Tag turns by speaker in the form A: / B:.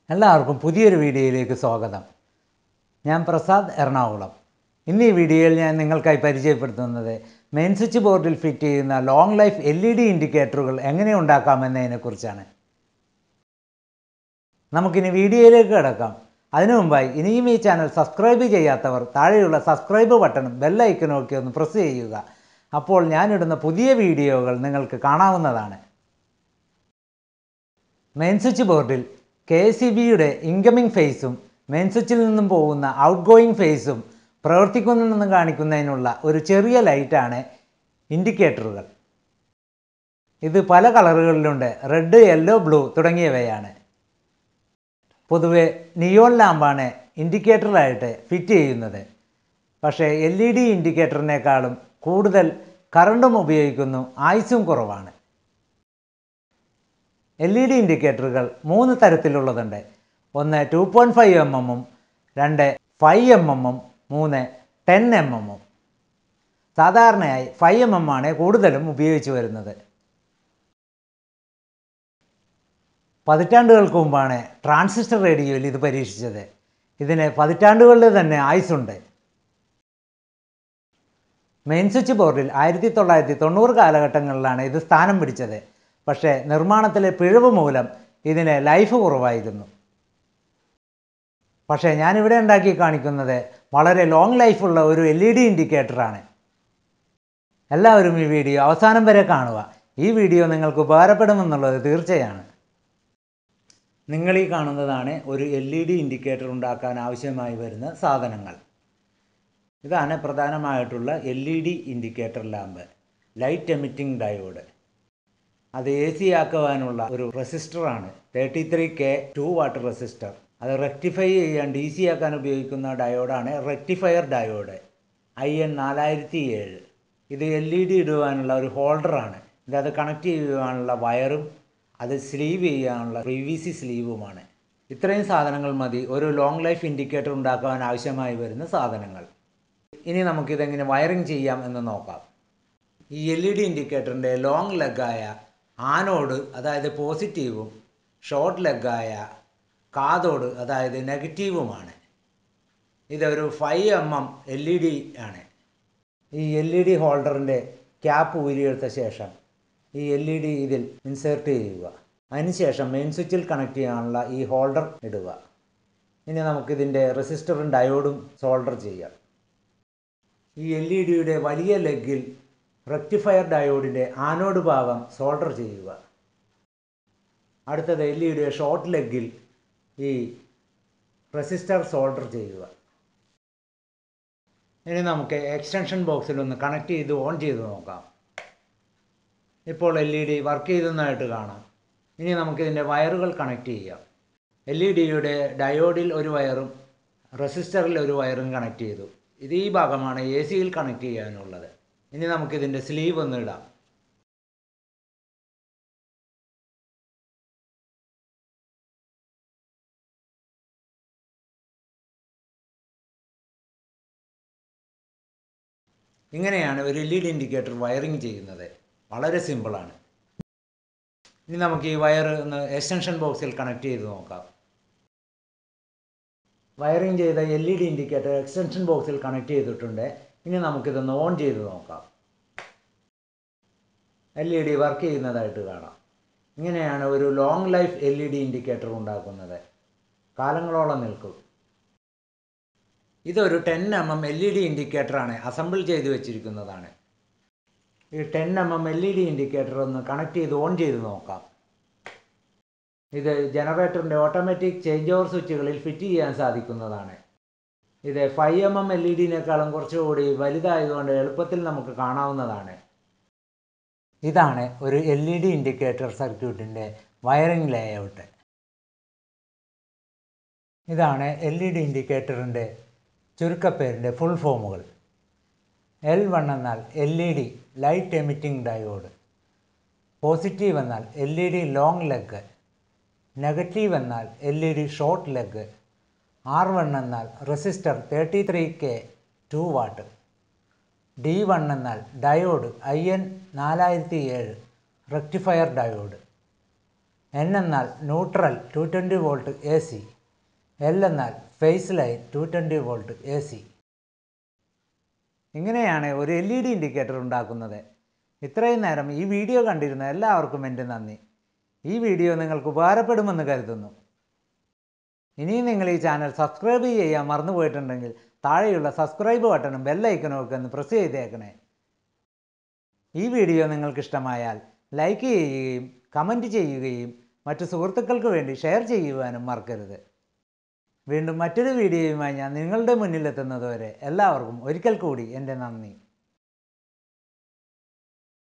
A: എല്ലാവർക്കും പുതിയൊരു വീഡിയോയിലേക്ക് സ്വാഗതം ഞാൻ പ്രസാദ് എറണാകുളം ഇന്ന് ഈ വീഡിയോയിൽ ഞാൻ നിങ്ങൾക്കായി പരിചയപ്പെടുത്തുന്നത് മെയിൻ സ്വിച്ച് ബോർഡിൽ ഫിറ്റ് ചെയ്യുന്ന long life L E D ഇൻഡിക്കേറ്ററുകൾ എങ്ങനെ ഉണ്ടാക്കാമെന്നതിനെക്കുറിച്ചാണ് നമുക്കിനി വീഡിയോയിലേക്ക് കിടക്കാം അതിനു മുമ്പായി ഇനിയും ഈ ചാനൽ സബ്സ്ക്രൈബ് ചെയ്യാത്തവർ താഴെയുള്ള സബ്സ്ക്രൈബ് ബട്ടണും ബെല്ലൈക്കനും ഒക്കെ ഒന്ന് പ്രസ് ചെയ്യുക അപ്പോൾ ഞാനിടുന്ന പുതിയ വീഡിയോകൾ നിങ്ങൾക്ക് കാണാവുന്നതാണ് മെയിൻ സ്വിച്ച് ബോർഡിൽ കെ എസ് ഇ ബിയുടെ ഇൻകമിംഗ് ഫേസും മെയിൻ സ്വിച്ചിൽ നിന്നും പോകുന്ന ഔട്ട് ഗോയിങ് ഫേസും പ്രവർത്തിക്കുന്നുണ്ടെന്ന് കാണിക്കുന്നതിനുള്ള ഒരു ചെറിയ ലൈറ്റാണ് ഇൻഡിക്കേറ്ററുകൾ ഇത് പല കളറുകളിലുണ്ട് റെഡ് യെല്ലോ ബ്ലൂ തുടങ്ങിയവയാണ് പൊതുവെ നിയോൺ ലാമ്പാണ് ഇൻഡിക്കേറ്ററായിട്ട് ഫിറ്റ് ചെയ്യുന്നത് പക്ഷേ എൽ ഇ ഡി ഇൻഡിക്കേറ്ററിനേക്കാളും കൂടുതൽ കറണ്ടും ഉപയോഗിക്കുന്നു ആയുസ്സും കുറവാണ് എൽ ഇ ഡി ഇൻഡിക്കേറ്ററുകൾ മൂന്ന് തരത്തിലുള്ളതുണ്ട് ഒന്ന് ടു പോയിൻറ്റ് ഫൈവ് എം എമ്മും രണ്ട് ഫൈവ് എം എമ്മും മൂന്ന് ടെൻ എം എമ്മും സാധാരണയായി ഫൈവ് എം എം ആണ് കൂടുതലും ഉപയോഗിച്ചു വരുന്നത് പതിറ്റാണ്ടുകൾക്ക് മുമ്പാണ് ട്രാൻസിസ്റ്റർ റേഡിയോയിൽ ഇത് പരീക്ഷിച്ചത് ഇതിന് പതിറ്റാണ്ടുകളുടെ തന്നെ ആയുസ്സുണ്ട് മെയിൻ സ്വിച്ച് ബോർഡിൽ ആയിരത്തി തൊള്ളായിരത്തി തൊണ്ണൂറ് കാലഘട്ടങ്ങളിലാണ് ഇത് സ്ഥാനം പിടിച്ചത് പക്ഷേ നിർമ്മാണത്തിലെ പിഴവ് മൂലം ഇതിന് ലൈഫ് കുറവായിരുന്നു പക്ഷേ ഞാനിവിടെ ഉണ്ടാക്കി കാണിക്കുന്നത് വളരെ ലോങ് ലൈഫുള്ള ഒരു എൽ ഇ ഡി ഇൻഡിക്കേറ്ററാണ് എല്ലാവരും ഈ വീഡിയോ അവസാനം വരെ കാണുക ഈ വീഡിയോ നിങ്ങൾക്ക് ഉപകാരപ്പെടുമെന്നുള്ളത് തീർച്ചയാണ് നിങ്ങൾ ഈ കാണുന്നതാണ് ഒരു എൽ ഇ ഡി ഇൻഡിക്കേറ്റർ ഉണ്ടാക്കാൻ ആവശ്യമായി വരുന്ന സാധനങ്ങൾ ഇതാണ് പ്രധാനമായിട്ടുള്ള L E D indicator lamp light emitting diode അത് എ സി ആക്കുവാനുള്ള ഒരു റെസിസ്റ്ററാണ് thirty three K two watt resistor അത് റെക്ടിഫൈ ചെയ്യാൻ ഡി സി ആക്കാൻ ഉപയോഗിക്കുന്ന ഡയോഡാണ് റെക്ടിഫയർ ഡയോഡ് ഐ എൻ നാലായിരത്തി ഏഴ് ഇത് എൽ ഇ ഡി ഇടുവാനുള്ള ഒരു ഹോൾഡറാണ് ഇത് അത് കണക്ട് ചെയ്യുവാനുള്ള വയറും അത് സ്ലീവ് ചെയ്യാനുള്ള പി വി സി സ്ലീവുമാണ് ഇത്രയും സാധനങ്ങൾ മതി ഒരു ലോങ് ലൈഫ് ഇൻഡിക്കേറ്റർ ഉണ്ടാക്കാൻ ആവശ്യമായി വരുന്ന സാധനങ്ങൾ ഇനി നമുക്കിതെങ്ങനെ വയറിംഗ് ചെയ്യാം എന്ന് നോക്കാം ഈ എൽ ഇ ഡി ഇൻഡിക്കേറ്ററിൻ്റെ ലോങ് ലെഗായ ആനോഡ് അതായത് പോസിറ്റീവും ഷോർട്ട് ലെഗായ കാതോട് അതായത് നെഗറ്റീവുമാണ് ഇതൊരു five M M L E D ആണ് ഈ എൽ ഇ ഡി ഹോൾഡറിൻ്റെ ക്യാപ്പ് ഊരിയെടുത്ത ശേഷം ഈ എൽ ഇ ഡി ഇതിൽ ഇൻസേർട്ട് ചെയ്യുക അതിനുശേഷം മെയിൻ സ്വിച്ചിൽ കണക്ട് ചെയ്യാനുള്ള ഈ ഹോൾഡർ ഇടുക ഇനി നമുക്കിതിൻ്റെ റെസിസ്റ്ററും ഡയോഡും സോൾഡർ ചെയ്യാം ഈ എൽ ഇ ഡിയുടെ വലിയ ലെഗിൽ റെക്ടിഫയർ ഡയോഡിൻ്റെ ആനോഡ് ഭാഗം സോൾഡർ ചെയ്യുക അടുത്തത് എൽ ഇയുടെ ഷോർട്ട് ലെഗിൽ ഈ റെസിസ്റ്റർ സോൾഡർ ചെയ്യുക ഇനി നമുക്ക് എക്സ്റ്റൻഷൻ ബോക്സിൽ ഒന്ന് കണക്ട് ചെയ്ത് ഓൺ ചെയ്ത് നോക്കാം ഇപ്പോൾ എൽ ഇ ഡി വർക്ക് ചെയ്തെന്നായിട്ട് കാണാം ഇനി നമുക്കിതിൻ്റെ വയറുകൾ കണക്ട് ചെയ്യാം എൽ ഇ ഡിയുടെ ഡയോഡിൽ ഒരു വയറും റെസിസ്റ്ററിൽ ഒരു വയറും കണക്ട് ചെയ്തു ഇത് ഈ ഭാഗമാണ് എ സിയിൽ കണക്ട് ചെയ്യാനുള്ളത് ഇനി നമുക്കിതിൻ്റെ സ്ലീവ് ഒന്ന് ഇടാം ഇങ്ങനെയാണ് ഒരു L E D indicator wiring ചെയ്യുന്നത് വളരെ സിമ്പിളാണ് ഇനി നമുക്ക് ഈ വയർ ഒന്ന് എക്സ്റ്റൻഷൻ ബോക്സിൽ കണക്ട് ചെയ്ത് നോക്കാം വയറിംഗ് ചെയ്ത L E D indicator extension ബോക്സിൽ കണക്ട് ചെയ്തിട്ടുണ്ട് ഇനി നമുക്കിതൊന്ന് ഓൺ ചെയ്ത് നോക്കാം എൽ ഇ ഡി വർക്ക് ചെയ്യുന്നതായിട്ട് കാണാം ഇങ്ങനെയാണ് ഒരു long life L E D indicator ഉണ്ടാക്കുന്നത് കാലങ്ങളോളം നിൽക്കും ഇതൊരു ten M M L E D ഇൻഡിക്കേറ്ററാണ് അസംബിൾ ചെയ്ത് വെച്ചിരിക്കുന്നതാണ് ഈ ten M M L E D indicator ഒന്ന് കണക്ട് ചെയ്ത് ഓൺ ചെയ്ത് നോക്കാം ഇത് ജനറേറ്ററിൻ്റെ ഓട്ടോമാറ്റിക് ചേഞ്ച് ഓവർ സ്വിച്ചുകളിൽ ഫിറ്റ് ചെയ്യാൻ സാധിക്കുന്നതാണ് ഇത് five M M L E ഡിനേക്കാളും കുറച്ചുകൂടി വലുതായതുകൊണ്ട് എളുപ്പത്തിൽ നമുക്ക് കാണാവുന്നതാണ് ഇതാണ് ഒരു എൽ ഇ ഡി ഇൻഡിക്കേറ്റർ സർക്യൂട്ടിൻ്റെ വയറിംഗ് ലേഔട്ട് ഇതാണ് എൽ ഇ ഡി ഇൻഡിക്കേറ്ററിൻ്റെ ചുരുക്കപ്പേരിൻ്റെ ഫുൾ ഫോമുകൾ എൽ വൺ എന്നാൽ L E D light emitting diode positive എന്നാൽ L E D long leg negative എന്നാൽ L E D short leg R one എന്നാൽ resistor thirty three K two watt D one എന്നാൽ diode I N നാലായിരത്തി ഏഴ് rectifier diode N എന്നാൽ neutral two twenty volt A C L എന്നാൽ phase line two twenty volt A C ഇങ്ങനെയാണ് ഒരു L E D indicator ഉണ്ടാക്കുന്നത് ഇത്രയും നേരം ഈ വീഡിയോ കണ്ടിരുന്ന എല്ലാവർക്കും എൻ്റെ നന്ദി ഈ വീഡിയോ നിങ്ങൾക്ക് ഉപകാരപ്പെടുമെന്ന് കരുതുന്നു ഇനിയും നിങ്ങൾ ഈ ചാനൽ സബ്സ്ക്രൈബ് ചെയ്യാൻ മറന്നുപോയിട്ടുണ്ടെങ്കിൽ താഴെയുള്ള സബ്സ്ക്രൈബ് ബട്ടണും ബെല്ലൈക്കനും ഒക്കെ ഒന്ന് പ്രസ് ചെയ്തേക്കണേ ഈ വീഡിയോ നിങ്ങൾക്ക് ഇഷ്ടമായാൽ ലൈക്ക് ചെയ്യുകയും കമൻറ്റ് ചെയ്യുകയും മറ്റു സുഹൃത്തുക്കൾക്ക് വേണ്ടി ഷെയർ ചെയ്യുവാനും മറക്കരുത് വീണ്ടും മറ്റൊരു വീഡിയോയുമായി ഞാൻ നിങ്ങളുടെ മുന്നിലെത്തുന്നതുവരെ എല്ലാവർക്കും ഒരിക്കൽ കൂടി എൻ്റെ നന്ദി